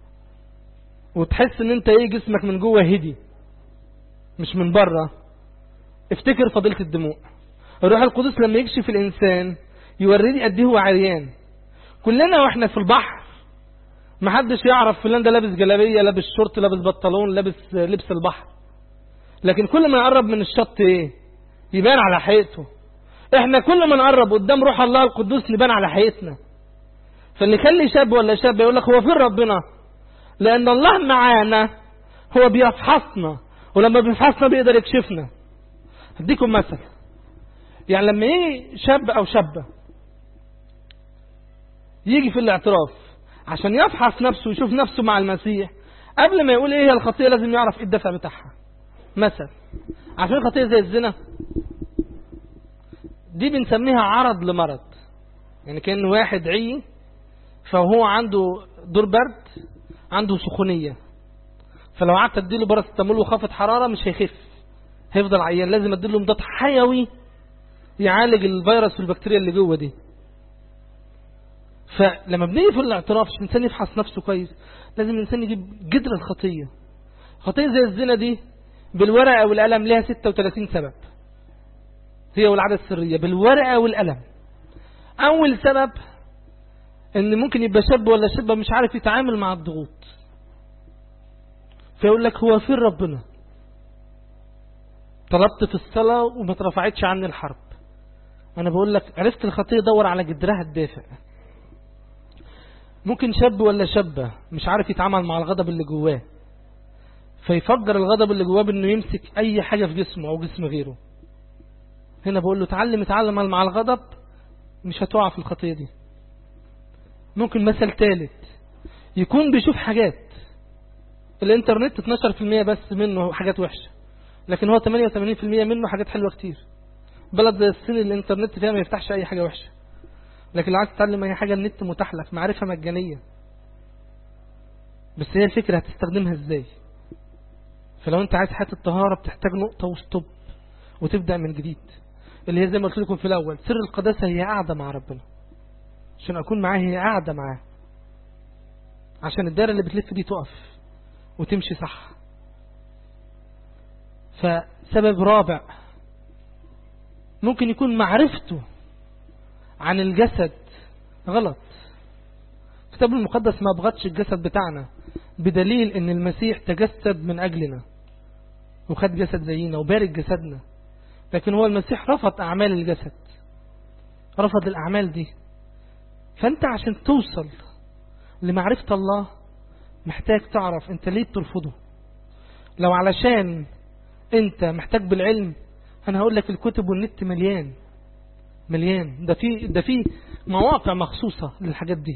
وتحس ان انت ايه جسمك من جوه هدي مش من بره افتكر فضيلة الدموع الروح القدس لما يكشف الانسان يوريني قد ايه هو عريان كلنا واحنا في البحر محدش يعرف فلان ده لابس جلابيه لابس شورت لابس بنطلون لابس لبس البحر لكن كل ما يقرب من الشط ايه يبان على حقيقته احنا كل ما نقرب قدام روح الله القدوس نبان على حقيقتنا فاللي يخلي شاب ولا شاب يقول لك هو فين ربنا لان الله معانا هو بيفحصنا ولما بيفحصنا بيقدر يكشفنا هديكم مثل يعني لما يجي شاب او شابه يجي في الاعتراف عشان يفحص نفسه ويشوف نفسه مع المسيح قبل ما يقول ايه هي الخطيه لازم يعرف ايه الدفع بتاعها مثل عشان خطيه زي الزنا دي بنسميها عرض لمرض يعني كان واحد عي فهو عنده دور برد عنده سخونيه فلو قعدت اديله باراسيتامول وخافت حراره مش هيخف هيفضل عيان لازم اديله مضاد حيوي يعالج الفيروس والبكتيريا اللي جوه دي فلما بنيجي في الاعتراف عشان الانسان يفحص نفسه كويس لازم الانسان يجيب جدر الخطيه خطيه زي الزنا دي بالورقه والقلم ليها 36 سبب هي والعاده السريه بالورقه والقلم اول سبب ان ممكن يبقى شاب ولا شابه مش عارف يتعامل مع الضغوط فيقول لك هو فين ربنا طلبت في الصلاه وما اترفعتش عني الحرب انا بقول لك عرفت الخطيه دور على جدرها الدافئ ممكن شاب ولا شابة مش عارف يتعامل مع الغضب اللي جواه فيفجر الغضب اللي جواه بانه يمسك اي حاجة في جسمه او جسم غيره هنا بقول له تعلم اتعلم مع الغضب مش هتقع في الخطية دي ممكن مثل ثالث يكون بيشوف حاجات الانترنت 12% بس منه حاجات وحشة لكن هو 88% منه حاجات حلوة كتير بلد زي الصين الانترنت فيها ما يفتحش اي حاجة وحشة لكن لو عايز تتعلم اي حاجة النت متاح لك معرفة مجانية بس هي الفكرة هتستخدمها ازاي فلو انت عايز حياة الطهارة بتحتاج نقطة وستوب وتبدأ من جديد اللي هي زي ما قلت لكم في الاول سر القداسة هي قاعدة مع ربنا عشان اكون معاه هي قاعدة معاه عشان الدائرة اللي بتلف دي تقف وتمشي صح فسبب رابع ممكن يكون معرفته عن الجسد غلط الكتاب المقدس ما بغضش الجسد بتاعنا بدليل ان المسيح تجسد من اجلنا وخد جسد زينا وبارك جسدنا لكن هو المسيح رفض اعمال الجسد رفض الاعمال دي فانت عشان توصل لمعرفة الله محتاج تعرف انت ليه بترفضه لو علشان انت محتاج بالعلم انا هقول لك الكتب والنت مليان مليان ده في ده في مواقع مخصوصة للحاجات دي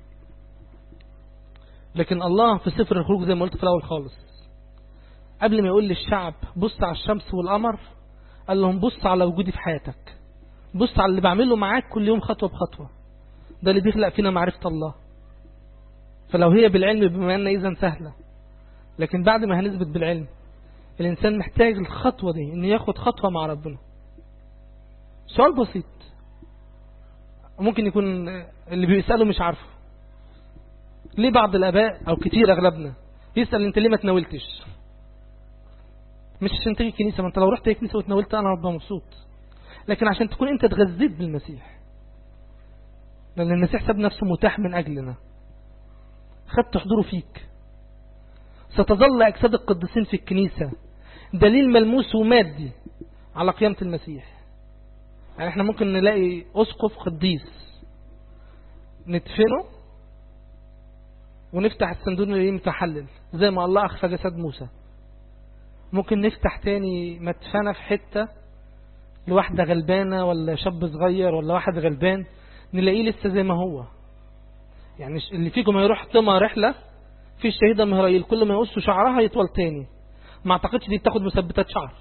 لكن الله في سفر الخروج زي ما قلت في الاول خالص قبل ما يقول للشعب بص على الشمس والقمر قال لهم بص على وجودي في حياتك بص على اللي بعمله معاك كل يوم خطوة بخطوة ده اللي بيخلق فينا معرفة الله فلو هي بالعلم بما أن إذا سهلة لكن بعد ما هنثبت بالعلم الإنسان محتاج الخطوة دي إنه ياخد خطوة مع ربنا سؤال بسيط ممكن يكون اللي بيسأله مش عارفه ليه بعض الآباء أو كتير أغلبنا يسأل أنت ليه ما تناولتش مش عشان تيجي الكنيسة ما أنت لو رحت الكنيسة وتناولت أنا ربنا مبسوط لكن عشان تكون أنت اتغذيت بالمسيح لأن المسيح ساب نفسه متاح من أجلنا خدت حضوره فيك ستظل أجساد القديسين في الكنيسة دليل ملموس ومادي على قيامة المسيح يعني احنا ممكن نلاقي أسقف قديس ندفنه ونفتح الصندوق اللي متحلل زي ما الله أخفى جسد موسى ممكن نفتح تاني مدفنة في حتة لواحدة غلبانة ولا شاب صغير ولا واحد غلبان نلاقيه لسه زي ما هو يعني اللي فيكم هيروح طمى رحلة في الشهيدة مهرائيل كل ما يقصوا شعرها يطول تاني ما اعتقدش دي بتاخد مثبتات شعر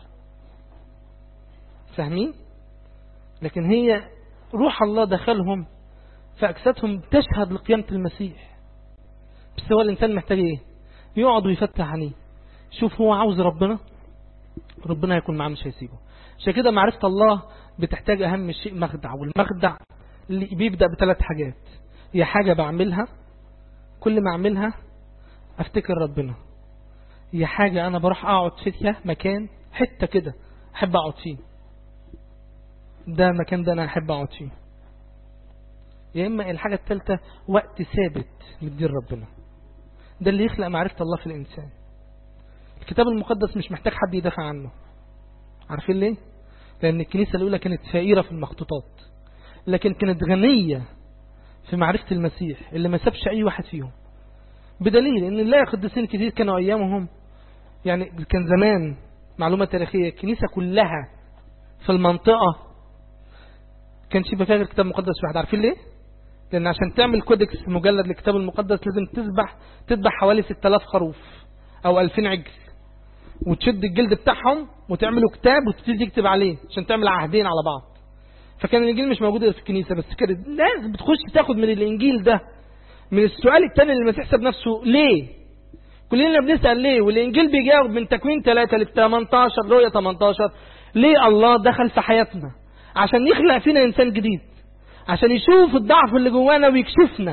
فاهمين لكن هي روح الله دخلهم فأجسادهم تشهد لقيامة المسيح بس هو الإنسان محتاج ايه يقعد ويفتح عينيه شوف هو عاوز ربنا ربنا هيكون معاه مش هيسيبه عشان كده معرفة الله بتحتاج أهم شيء مخدع والمخدع اللي بيبدأ بثلاث حاجات هي حاجة بعملها كل ما أعملها أفتكر ربنا هي حاجة أنا بروح أقعد فيها مكان حتة كده أحب أقعد فيه ده المكان ده أنا أحب أقعد فيه يا إما الحاجة الثالثة وقت ثابت للدين ربنا ده اللي يخلق معرفة الله في الإنسان الكتاب المقدس مش محتاج حد يدافع عنه عارفين ليه؟ لأن الكنيسة الأولى كانت فقيرة في المخطوطات لكن كانت غنية في معرفة المسيح اللي ما سابش أي واحد فيهم بدليل ان نلاقي قديسين كتير كانوا ايامهم يعني كان زمان معلومة تاريخية الكنيسة كلها في المنطقة كانش يبقى فيها غير كتاب مقدس واحد عارفين ليه؟ لان عشان تعمل كودكس مجلد للكتاب المقدس لازم تذبح تذبح حوالي 6000 خروف او 2000 عجل وتشد الجلد بتاعهم وتعملوا كتاب وتبتدي تكتب عليه عشان تعمل عهدين على بعض فكان الانجيل مش موجود في الكنيسة بس كانت الناس بتخش تاخد من الانجيل ده من السؤال الثاني اللي المسيح ساب نفسه ليه كلنا بنسأل ليه والإنجيل بيجاوب من تكوين 3 ل 18 رؤية 18 ليه الله دخل في حياتنا عشان يخلق فينا إنسان جديد عشان يشوف الضعف اللي جوانا ويكشفنا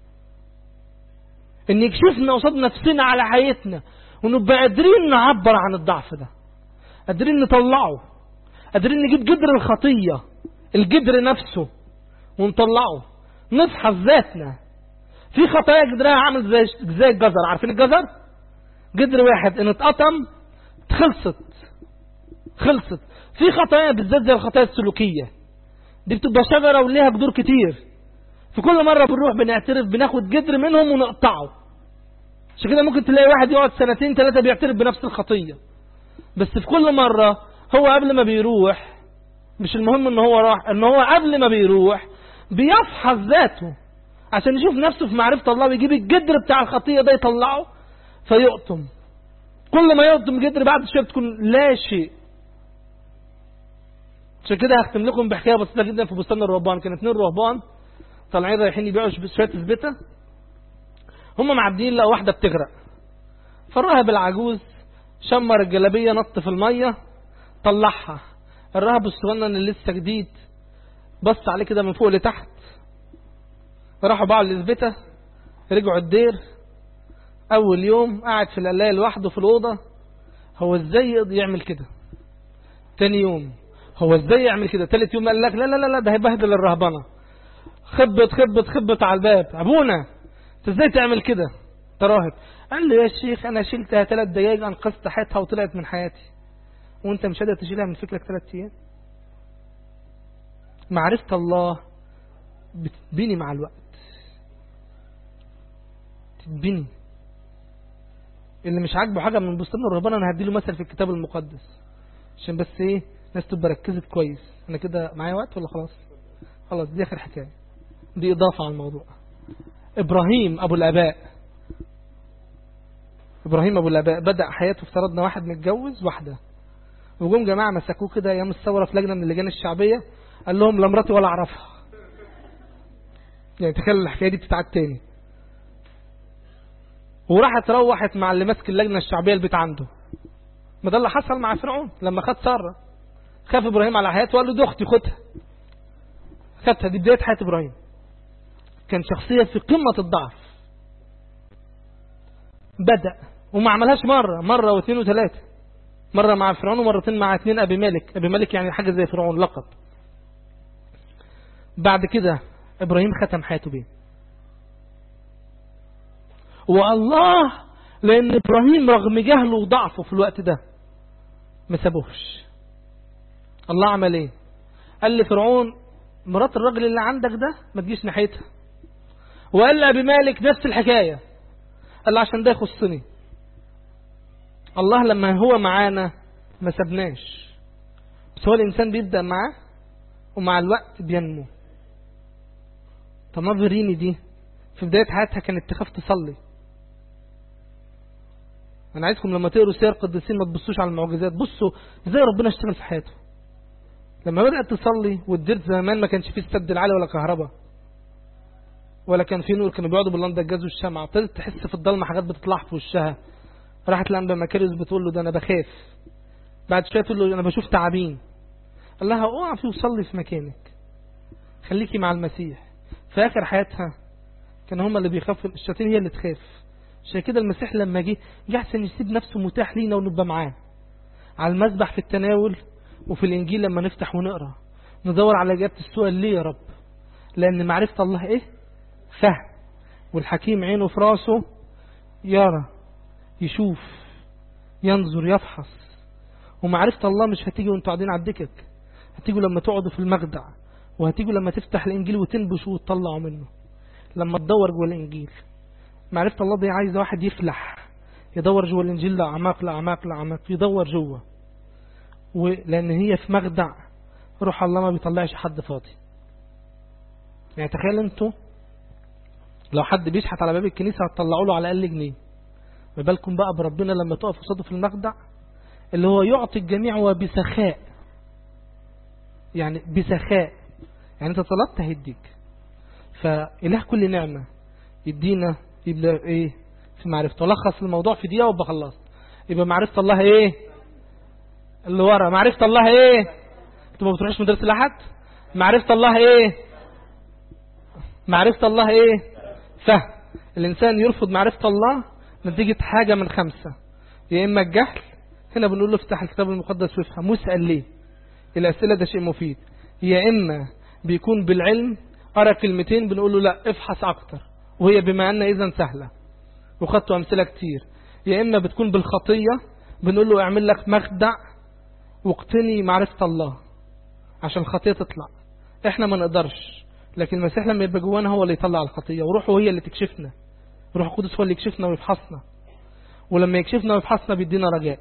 ان يكشفنا قصاد نفسنا على حياتنا ونبقى قادرين نعبر عن الضعف ده قادرين نطلعه قادرين نجيب جدر الخطية الجدر نفسه ونطلعه نفحص ذاتنا في خطايا جدرها عامل زي زي الجزر عارفين الجزر جدر واحد ان اتقطم خلصت خلصت في خطايا بالذات زي الخطايا السلوكيه دي بتبقى شجره وليها جذور كتير في كل مره بنروح بنعترف بناخد جدر منهم ونقطعه عشان كده ممكن تلاقي واحد يقعد سنتين ثلاثه بيعترف بنفس الخطيه بس في كل مره هو قبل ما بيروح مش المهم ان هو راح ان هو قبل ما بيروح بيفحص ذاته عشان يشوف نفسه في معرفة الله ويجيب الجدر بتاع الخطية ده يطلعه فيقطم كل ما يقطم جدر بعد شوية بتكون لا شيء عشان كده هختم لكم بحكاية بسيطة جدا في بستان الرهبان كان اتنين رهبان طالعين رايحين يبيعوا شوية زبتة هم معديين لقوا واحدة بتغرق فالراهب العجوز شمر الجلابية نط في المية طلعها الراهب الصغنن اللي لسه جديد بص عليه كده من فوق لتحت راحوا باعوا الإثبتة رجعوا الدير أول يوم قاعد في القلاية لوحده في الأوضة هو إزاي يقدر يعمل كده تاني يوم هو إزاي يعمل كده تالت يوم قال لك لا لا لا, لا ده هيبهدل الرهبنة خبط خبط خبط على الباب أبونا أنت إزاي تعمل كده تراهب قال له يا شيخ انا شلتها ثلاث دقايق انقذت حياتها وطلعت من حياتي وانت مش قادر تشيلها من فكرك ثلاث ايام معرفة الله بتبني مع الوقت تتبني اللي مش عاجبه حاجة من بستان الرهبان انا هديله مثل في الكتاب المقدس عشان بس ايه الناس تبقى ركزت كويس انا كده معايا وقت ولا خلاص خلاص دي اخر حكاية دي اضافة على الموضوع ابراهيم ابو الاباء ابراهيم ابو الاباء بدأ حياته افترضنا واحد متجوز واحدة وجم جماعة مسكوه كده ايام الثورة في لجنة من اللجان الشعبية قال لهم لا مراتي ولا اعرفها يعني تخيل الحكاية دي بتتعاد تاني وراحت روحت مع اللي ماسك اللجنة الشعبية البيت عنده ما ده اللي حصل مع فرعون لما خد سارة خاف ابراهيم على حياته وقال له دي اختي خدها خدها دي بداية حياة ابراهيم كان شخصية في قمة الضعف بدأ وما عملهاش مرة مرة واثنين وثلاثة مرة مع فرعون ومرتين مع اثنين أبي مالك أبي مالك يعني حاجة زي فرعون لقب بعد كده إبراهيم ختم حياته بيه والله لأن إبراهيم رغم جهله وضعفه في الوقت ده ما سابوهش الله عمل ايه قال لفرعون مرات الراجل اللي عندك ده ما تجيش ناحيتها وقال لأبي مالك نفس الحكاية قال له عشان ده يخصني الله لما هو معانا ما سبناش بس هو الإنسان بيبدأ معاه ومع الوقت بينمو طب ما فيريني دي في بداية حياتها كانت تخاف تصلي أنا عايزكم لما تقروا سير قديسين ما تبصوش على المعجزات بصوا ازاي ربنا اشتغل في حياته لما بدأت تصلي والدير زمان ما كانش فيه السد العالي ولا كهرباء ولا كان فيه نور كانوا بيقعدوا باللندا الجاز والشمعة ابتدت تحس في الضلمة حاجات بتطلع في وشها راحت لأنبا مكاريوس بتقول له ده أنا بخاف بعد شوية تقول له أنا بشوف تعابين قال لها اقفي وصلي في مكانك خليكي مع المسيح في آخر حياتها كان هما اللي بيخافوا الشياطين هي اللي تخاف عشان كده المسيح لما جه جه عشان يسيب نفسه متاح لينا ونبقى معاه على المسبح في التناول وفي الإنجيل لما نفتح ونقرأ ندور على إجابة السؤال ليه يا رب لأن معرفة الله إيه فهم والحكيم عينه في راسه يرى يشوف ينظر يفحص ومعرفة الله مش هتيجي وانتوا قاعدين على الدكك هتيجوا لما تقعدوا في المخدع وهتيجوا لما تفتح الإنجيل وتنبشوا وتطلعوا منه لما تدور جوه الإنجيل معرفة الله دي عايزة واحد يفلح يدور جوه الإنجيل لأعماق لأعماق لأعماق يدور جوه ولأن هي في مخدع روح الله ما بيطلعش حد فاضي يعني تخيل انتوا لو حد بيشحت على باب الكنيسة هتطلعوا له على الأقل جنيه ما بالكم بقى بربنا لما تقف قصاده في المخدع اللي هو يعطي الجميع وبسخاء يعني بسخاء يعني انت طلبت هيديك فإله كل نعمة يدينا يبقى ايه في معرفة ولخص الموضوع في دقيقة وابقى خلصت يبقى معرفة الله ايه اللي ورا معرفة الله ايه انتوا ما بتروحوش مدرسة الأحد معرفة الله ايه معرفة الله ايه فهم الإنسان يرفض معرفة الله نتيجة حاجة من خمسة يا إما الجهل هنا بنقول له افتح الكتاب المقدس وافهم واسأل ليه الأسئلة ده شيء مفيد يا إما بيكون بالعلم قرأ كلمتين بنقول له لا افحص أكتر وهي بما أن إذا سهلة وخدته أمثلة كتير يا إما بتكون بالخطية بنقول له اعمل لك مخدع واقتني معرفة الله عشان الخطية تطلع احنا ما نقدرش لكن المسيح لما يبقى جوانا هو اللي يطلع الخطية وروحه هي اللي تكشفنا روح القدس هو اللي يكشفنا ويفحصنا ولما يكشفنا ويفحصنا بيدينا رجاء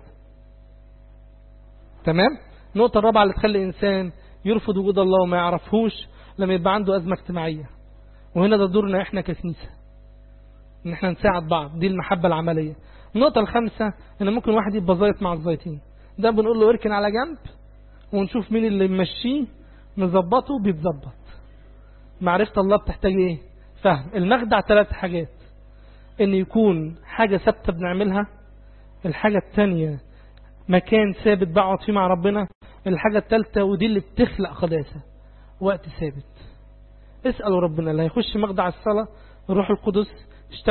تمام النقطة الرابعة اللي تخلي الإنسان يرفض وجود الله وما يعرفهوش لما يبقى عنده أزمة اجتماعية وهنا ده دورنا احنا ككنيسة ان احنا نساعد بعض دي المحبة العملية النقطة الخامسة ان ممكن واحد يبقى زيط مع الزيتين ده بنقول له اركن على جنب ونشوف مين اللي يمشيه نظبطه بيتظبط معرفة الله بتحتاج ايه فهم المخدع ثلاث حاجات ان يكون حاجة ثابتة بنعملها الحاجة الثانية مكان ثابت بقعد فيه مع ربنا الحاجة الثالثة ودي اللي بتخلق قداسة وقت ثابت اسألوا ربنا اللي هيخش مخدع الصلاة الروح القدس